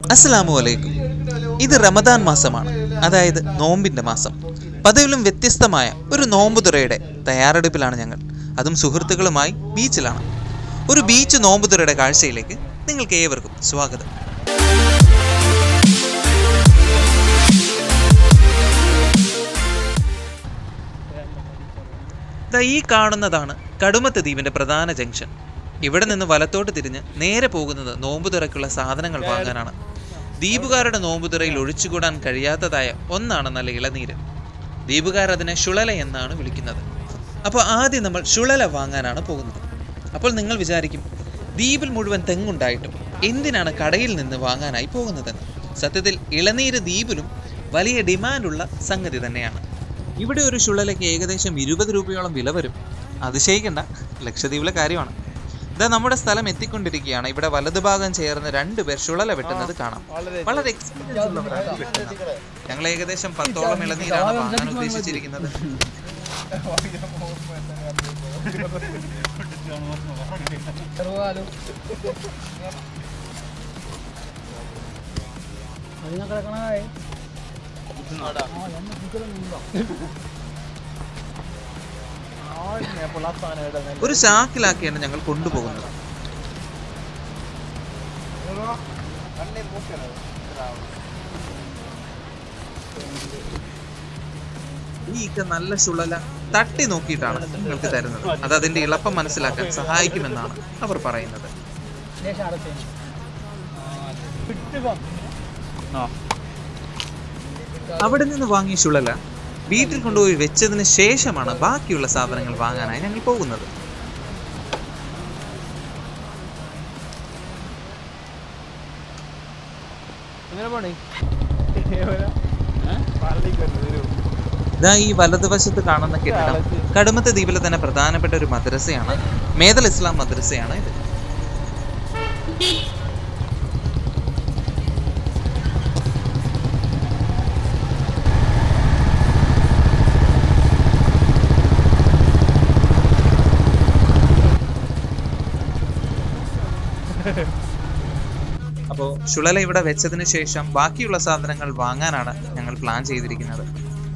അസ്സലാമു അലൈക്കും ഇത് റമദാൻ മാസമാണ് അതായത് നോമ്പിന്റെ മാസം പതിവിലും വ്യത്യസ്തമായ ഒരു നോമ്പ് തുറയുടെ തയ്യാറെടുപ്പിലാണ് ഞങ്ങൾ അതും സുഹൃത്തുക്കളുമായി ബീച്ചിലാണ് ഒരു ബീച്ച് നോമ്പ് തുറയുടെ കാഴ്ചയിലേക്ക് നിങ്ങൾക്ക് ഏവർക്കും സ്വാഗതം ദാ ഈ കാണുന്നതാണ് കടുമത്ത് ദ്വീപിന്റെ പ്രധാന ജംഗ്ഷൻ ഇവിടെ നിന്ന് വലത്തോട്ട് തിരിഞ്ഞ് നേരെ പോകുന്നത് നോമ്പുതുറയ്ക്കുള്ള സാധനങ്ങൾ വാങ്ങാനാണ് ദ്വീപുകാരുടെ നോമ്പുതുറയിൽ ഒഴിച്ചുകൂടാൻ കഴിയാത്തതായ ഒന്നാണ് നല്ല ഇളനീര് ദ്വീപുകാർ അതിനെ ഷുളല എന്നാണ് വിളിക്കുന്നത് അപ്പോൾ ആദ്യം നമ്മൾ ഷുളല വാങ്ങാനാണ് പോകുന്നത് അപ്പോൾ നിങ്ങൾ വിചാരിക്കും ദ്വീപിൽ മുഴുവൻ തെങ്ങുണ്ടായിട്ടും എന്തിനാണ് കടയിൽ നിന്ന് വാങ്ങാനായി പോകുന്നതെന്ന് സത്യത്തിൽ ഇളനീര് ദ്വീപിലും വലിയ ഡിമാൻഡുള്ള സംഗതി തന്നെയാണ് ഇവിടെ ഒരു ഷുള്ളലയ്ക്ക് ഏകദേശം ഇരുപത് രൂപയോളം വില വരും അതിശയിക്കണ്ട ലക്ഷദ്വീപിലെ കാര്യമാണ് ഇതാ നമ്മുടെ സ്ഥലം എത്തിക്കൊണ്ടിരിക്കുകയാണ് ഇവിടെ വലതുഭാഗം ചേർന്ന് രണ്ടുപേർ ഷുളല വെട്ടുന്നത് കാണാം വളരെ എക്സ്പീരിയൻസ് ഉള്ളവരാണ് ഇത് വെട്ടുന്നത് ഞങ്ങൾ ഏകദേശം പത്തോളം ഇളനീരാണ് വാങ്ങാൻ ഉദ്ദേശിച്ചിരിക്കുന്നത് ഒരു ചാക്കിലാക്കിയാണ് ഞങ്ങൾ കൊണ്ടുപോകുന്നത് ഈ ഇക്ക നല്ല ചുളല തട്ടി നോക്കിയിട്ടാണ് നിങ്ങൾക്ക് തരുന്നത് അത് അതിന്റെ ഇളപ്പം മനസ്സിലാക്കാൻ സഹായിക്കുമെന്നാണ് അവർ പറയുന്നത് അവിടെ നിന്ന് വാങ്ങിയ ചുളല വീട്ടിൽ കൊണ്ടുപോയി വെച്ചതിന് ശേഷമാണ് ബാക്കിയുള്ള സാധനങ്ങൾ വാങ്ങാനായി ഞങ്ങൾ പോകുന്നത് ഇതാ ഈ വലതുവശത്ത് കാണുന്ന കെട്ടിടം കടുമത്തെ ദ്വീപിലെ തന്നെ പ്രധാനപ്പെട്ട ഒരു മദ്രസയാണ് മേദൽ ഇസ്ലാം മദ്രസയാണ് ഇത് അപ്പോൾ ഷുളല ഇവിടെ വെച്ചതിന് ശേഷം ബാക്കിയുള്ള സാധനങ്ങൾ വാങ്ങാനാണ് ഞങ്ങൾ പ്ലാൻ ചെയ്തിരിക്കുന്നത്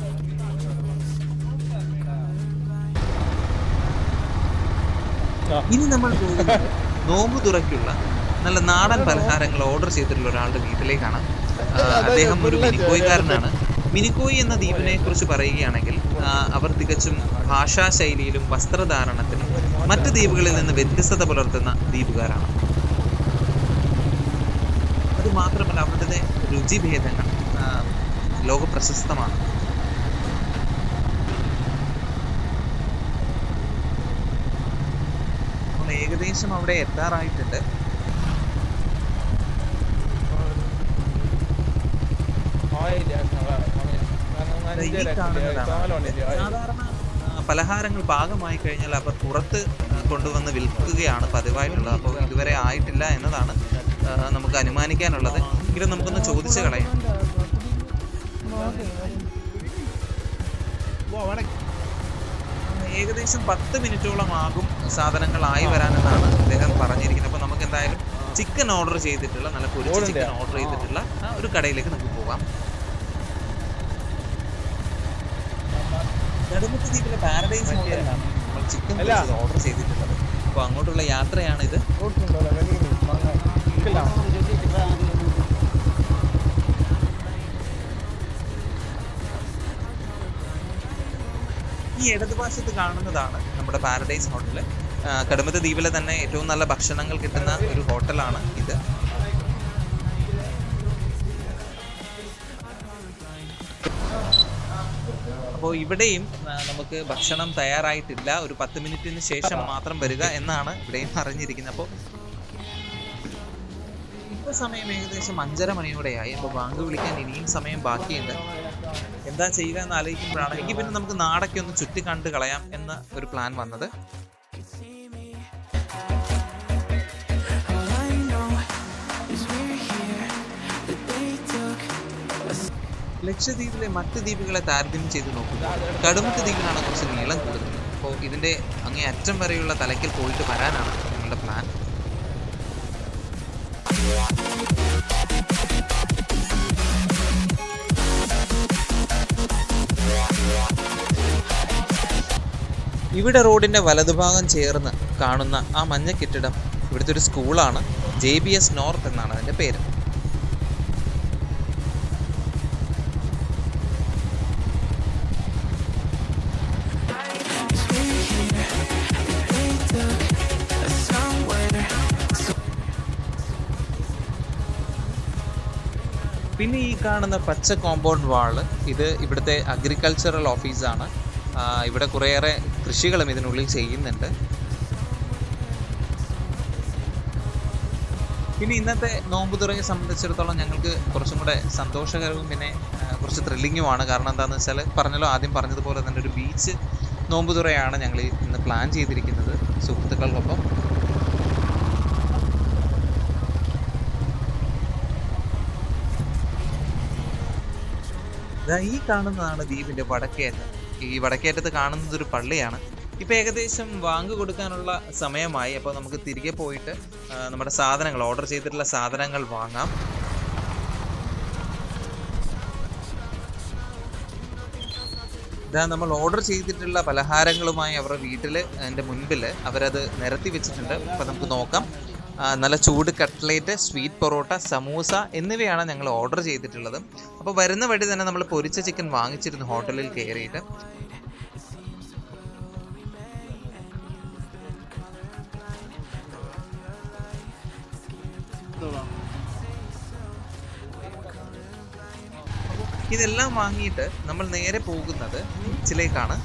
ഇനി നമ്മൾ പോകുന്നത് നോമ്പ് തുറയ്ക്കുള്ള നല്ല നാടൻ പലഹാരങ്ങൾ ഓർഡർ ചെയ്തിട്ടുള്ള ഒരാളുടെ വീട്ടിലേക്കാണ് ആ, അദ്ദേഹം ഒരു മിനിക്കോയിക്കാരനാണ് മിനിക്കോയി എന്ന ദ്വീപിനെ കുറിച്ച് പറയുകയാണെങ്കിൽ ആ, അവർ തികച്ചും ഭാഷാ ശൈലിയിലും വസ്ത്രധാരണത്തിലും മറ്റ് ദ്വീപുകളിൽ നിന്ന് വ്യത്യസ്തത പുലർത്തുന്ന ദ്വീപുകാരാണ് അത് മാത്രമല്ല അവരുടെ രുചിഭേദങ്ങൾ ആ, ലോകപ്രശസ്തമാണ് നമ്മൾ ഏകദേശം അവിടെ എത്താറായിട്ടുണ്ട് ഈ കാണുന്നതാണ് സാധാരണ ആ, പലഹാരങ്ങൾ പാകമായി കഴിഞ്ഞാൽ അവർ പുറത്ത് ആ, കൊണ്ടുവന്ന് വിൽക്കുകയാണ് പതിവായിട്ടുള്ളത് അപ്പോൾ ഇതുവരെ ആയിട്ടില്ല എന്നതാണ് ആ, നമുക്ക് അനുമാനിക്കാനുള്ളത് എങ്കിലും നമുക്കൊന്ന് ചോദിച്ചു കളയാം ഏകദേശം പത്ത് മിനിറ്റോളം ആകും സാധനങ്ങൾ ആയി വരാനെന്നാണ് അദ്ദേഹം പറഞ്ഞിരിക്കുന്നത് അപ്പോൾ നമുക്ക് എന്തായാലും ചിക്കൻ ഓർഡർ ചെയ്തിട്ടുള്ള നല്ല പൊരിച്ച ചിക്കൻ ഓർഡർ ചെയ്തിട്ടുള്ള ആ, ഒരു കടയിലേക്ക് നമുക്ക് പോകാം നെടുമുക്ക് ദ്വീപിലെ പാരഡൈസ് ഹോട്ടലിലാണ് നമ്മൾ ചിക്കൻ ഓർഡർ ചെയ്തിട്ടുള്ളത് അപ്പോൾ അങ്ങോട്ടുള്ള യാത്രയാണ് ഇത് ഈ ഇടതുവശത്ത് കാണുന്നതാണ് നമ്മുടെ പാരഡൈസ് ഹോട്ടൽ കടുമത്തെ ദ്വീപിലെ തന്നെ ഏറ്റവും നല്ല ഭക്ഷണങ്ങൾ കിട്ടുന്ന ഒരു ഹോട്ടലാണ് ഇത് അപ്പോൾ ഇവിടെയും ആ, നമുക്ക് ഭക്ഷണം തയ്യാറായിട്ടില്ല ഒരു പത്ത് മിനിറ്റിന് ശേഷം മാത്രം വരിക എന്നാണ് ഇവിടെയും അറിഞ്ഞിരിക്കുന്നത് അപ്പോൾ ഇപ്പൊ സമയം ഏകദേശം അഞ്ചര മണിയോടെയായി അപ്പോൾ ബാങ്ക് വിളിക്കാൻ ഇനിയും സമയം ബാക്കിയുണ്ട് എന്താ ചെയ്യുക എന്ന് ആലോചിക്കുമ്പോഴാണ് എങ്കിൽ പിന്നെ നമുക്ക് നാടൊക്കെ ഒന്ന് ചുറ്റി കണ്ട് കളയാം എന്ന ഒരു പ്ലാൻ വന്നത് ലക്ഷദ്വീപിലെ മറ്റ് ദ്വീപുകളെ താരതമ്യം ചെയ്ത് നോക്കുമ്പോൾ കടുമത്ത് ദ്വീപിനാണ് കുറച്ച് നീളം കൂടുതൽ അപ്പോൾ ഇതിന്റെ അങ്ങേ അറ്റം വരെയുള്ള തലയ്ക്കൽ പോയിട്ട് വരാനാണ് ഞങ്ങളുടെ പ്ലാൻ ഇവിടെ റോഡിൻ്റെ വലതുഭാഗം ചേർന്ന് കാണുന്ന ആ മഞ്ഞ കെട്ടിടം ഇവിടുത്തെ ഒരു സ്കൂളാണ് ജെ ബി എസ് നോർത്ത് എന്നാണ് അതിൻ്റെ പേര് പിന്നെ ഈ കാണുന്ന പച്ച കോമ്പൗണ്ട് വാള് ഇത് ഇവിടുത്തെ അഗ്രികൾച്ചറൽ ഓഫീസാണ് ആ, ഇവിടെ കുറേയേറെ കൃഷികളും ഇതിനുള്ളിൽ ചെയ്യുന്നുണ്ട് പിന്നെ ഇന്നത്തെ നോമ്പ് തുറയെ സംബന്ധിച്ചിടത്തോളം ഞങ്ങൾക്ക് കുറച്ചും കൂടെ സന്തോഷകരവും പിന്നെ ആ, കുറച്ച് ത്രില്ലിങ്ങുമാണ് കാരണം എന്താണെന്ന് വെച്ചാൽ പറഞ്ഞല്ലോ ആദ്യം പറഞ്ഞതുപോലെ തന്നെ ഒരു ബീച്ച് നോമ്പ് തുറയാണ് ഞങ്ങൾ ഇന്ന് പ്ലാൻ ചെയ്തിരിക്കുന്നത് സുഹൃത്തുക്കൾക്കൊപ്പം ദാ ഈ കാണുന്നതാണ് ദ്വീപിന്റെ വടക്കേറ്റം ഈ വടക്കേറ്റത്ത് കാണുന്നത് ഒരു പള്ളിയാണ് ഇപ്പൊ ഏകദേശം വാങ്ക് കൊടുക്കാനുള്ള സമയമായി അപ്പോൾ നമുക്ക് തിരികെ പോയിട്ട് ആ, നമ്മുടെ സാധനങ്ങൾ ഓർഡർ ചെയ്തിട്ടുള്ള സാധനങ്ങൾ വാങ്ങാം ഇതാ നമ്മൾ ഓർഡർ ചെയ്തിട്ടുള്ള പലഹാരങ്ങളുമായി അവരുടെ വീട്ടിൽ എൻ്റെ മുൻപിൽ അവരത് നിരത്തി വെച്ചിട്ടുണ്ട് അപ്പോൾ നമുക്ക് നോക്കാം ആ, നല്ല ചൂട് കട്ട്ലേറ്റ് സ്വീറ്റ് പൊറോട്ട സമൂസ എന്നിവയാണ് ഞങ്ങൾ ഓർഡർ ചെയ്തിട്ടുള്ളത് അപ്പോൾ വരുന്ന വഴി തന്നെ നമ്മൾ പൊരിച്ച ചിക്കൻ വാങ്ങിച്ചിരുന്നു ഹോട്ടലിൽ കയറിയിട്ട് ഇതെല്ലാം വാങ്ങിയിട്ട് നമ്മൾ നേരെ പോകുന്നത് ബീച്ചിലേക്കാണ്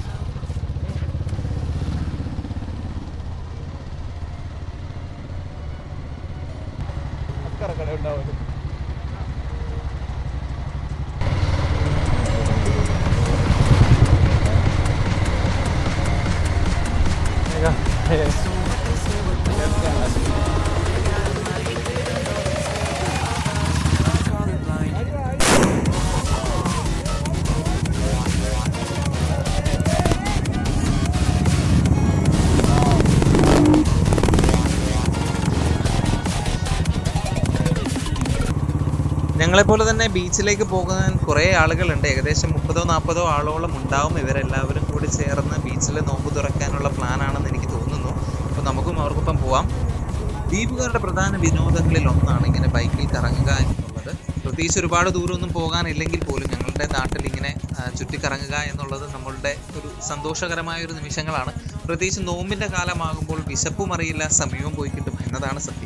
ഞങ്ങളെപ്പോലെ തന്നെ ബീച്ചിലേക്ക് പോകുന്ന കുറേ ആളുകളുണ്ട് ഏകദേശം മുപ്പതോ നാൽപ്പതോ ആളോളം ഉണ്ടാവും ഇവരെല്ലാവരും കൂടി ചേർന്ന് ബീച്ചിൽ നോമ്പ് തുറക്കാനുള്ള പ്ലാനാണെന്ന് എനിക്ക് തോന്നുന്നു അപ്പോൾ നമുക്കും അവർക്കൊപ്പം പോവാം ദ്വീപുകാരുടെ പ്രധാന വിനോദങ്ങളിൽ ഒന്നാണ് ഇങ്ങനെ ബൈക്കിൽ കറങ്ങുക എന്നുള്ളത് പ്രത്യേകിച്ച് ഒരുപാട് ദൂരമൊന്നും പോകാനില്ലെങ്കിൽ പോലും ഞങ്ങളുടെ നാട്ടിൽ ഇങ്ങനെ ആ, ചുറ്റിക്കറങ്ങുക എന്നുള്ളത് നമ്മളുടെ ഒരു സന്തോഷകരമായ ഒരു നിമിഷങ്ങളാണ് പ്രത്യേകിച്ച് നോമ്പിൻ്റെ കാലമാകുമ്പോൾ വിശപ്പും അറിയില്ല സമയവും പോയി കിട്ടും എന്നതാണ് സത്യം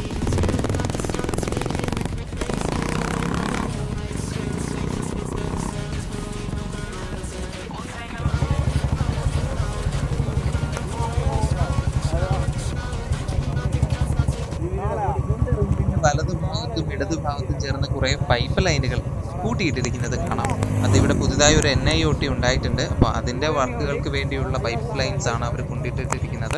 റോഡിന്റെ വലതുഭാഗത്തും ഇടതുഭാഗത്തും ചേർന്ന് കുറേ പൈപ്പ് ലൈനുകൾ കൂട്ടിയിട്ടിരിക്കുന്നത് കാണാം അതിവിടെ പുതുതായി ഒരു എൻ ഐ ഒ ടി ഉണ്ടായിട്ടുണ്ട് അപ്പോൾ അതിൻ്റെ വർക്കുകൾക്ക് വേണ്ടിയുള്ള പൈപ്പ് ലൈൻസ് ആണ് അവർ കൊണ്ടിട്ടിട്ടിരിക്കുന്നത്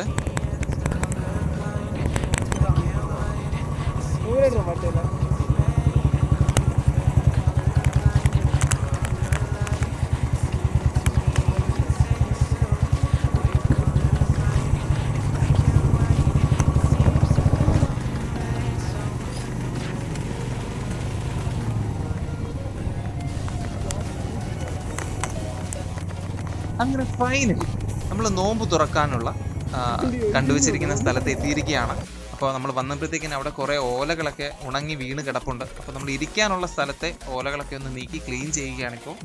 അങ്ങനെ ഫൈനലി നമ്മൾ നോമ്പ് തുറക്കാനുള്ള ആ, കണ്ടുവച്ചിരിക്കുന്ന സ്ഥലത്ത് എത്തിയിരിക്കുകയാണ് അപ്പോൾ നമ്മൾ വന്നപ്പോഴത്തേക്കിന് അവിടെ കുറേ ഓലകളൊക്കെ ഉണങ്ങി വീണ് കിടപ്പുണ്ട് അപ്പോൾ നമ്മൾ ഇരിക്കാനുള്ള സ്ഥലത്തെ ഓലകളൊക്കെ ഒന്ന് നീക്കി ക്ലീൻ ചെയ്യുകയാണിപ്പോൾ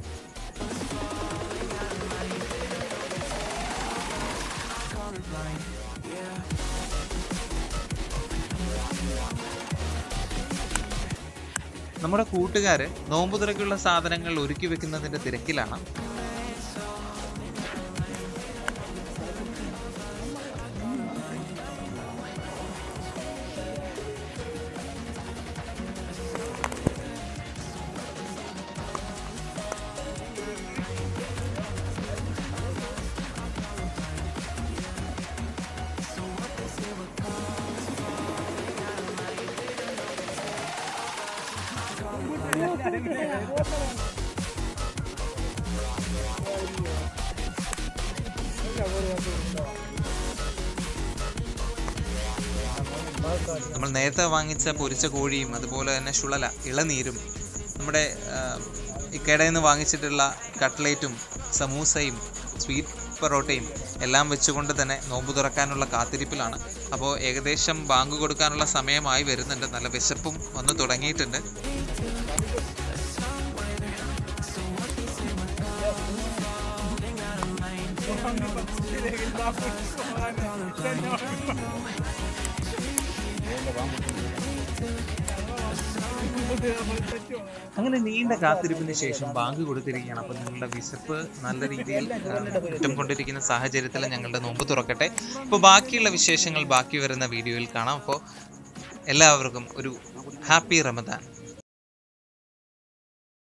നമ്മുടെ കൂട്ടുകാര് നോമ്പ് തുറക്കുള്ള സാധനങ്ങൾ ഒരുക്കി വെക്കുന്നതിന്റെ തിരക്കിലാണ് നമ്മൾ നേരത്തെ വാങ്ങിച്ച പൊരിച്ച കോഴിയും അതുപോലെ തന്നെ ശുളല ഇളനീരും നമ്മുടെ ആ, ഈ കടയിൽ നിന്ന് വാങ്ങിച്ചിട്ടുള്ള കട്ട്ലേറ്റും സമൂസയും സ്വീറ്റ് പൊറോട്ടയും എല്ലാം വെച്ചുകൊണ്ട് തന്നെ നോമ്പ് തുറക്കാനുള്ള കാത്തിരിപ്പിലാണ് അപ്പോൾ ഏകദേശം ബാങ്ക് കൊടുക്കാനുള്ള സമയമായി വരുന്നുണ്ട് നല്ല വിശപ്പും വന്നു തുടങ്ങിയിട്ടുണ്ട് അങ്ങനെ നീണ്ട കാത്തിരിപ്പിന് ശേഷം ബാങ്ക് കൊടുത്തിരിക്കുകയാണ് അപ്പോൾ നിങ്ങളുടെ വിശപ്പ് നല്ല രീതിയിൽ കുറ്റം കൊണ്ടിരിക്കുന്ന സാഹചര്യത്തിൽ ഞങ്ങളുടെ നോമ്പ് തുറക്കട്ടെ അപ്പോൾ ബാക്കിയുള്ള വിശേഷങ്ങൾ ബാക്കി വരുന്ന വീഡിയോയിൽ കാണാം അപ്പോൾ എല്ലാവർക്കും ഒരു ഹാപ്പി റമദാൻ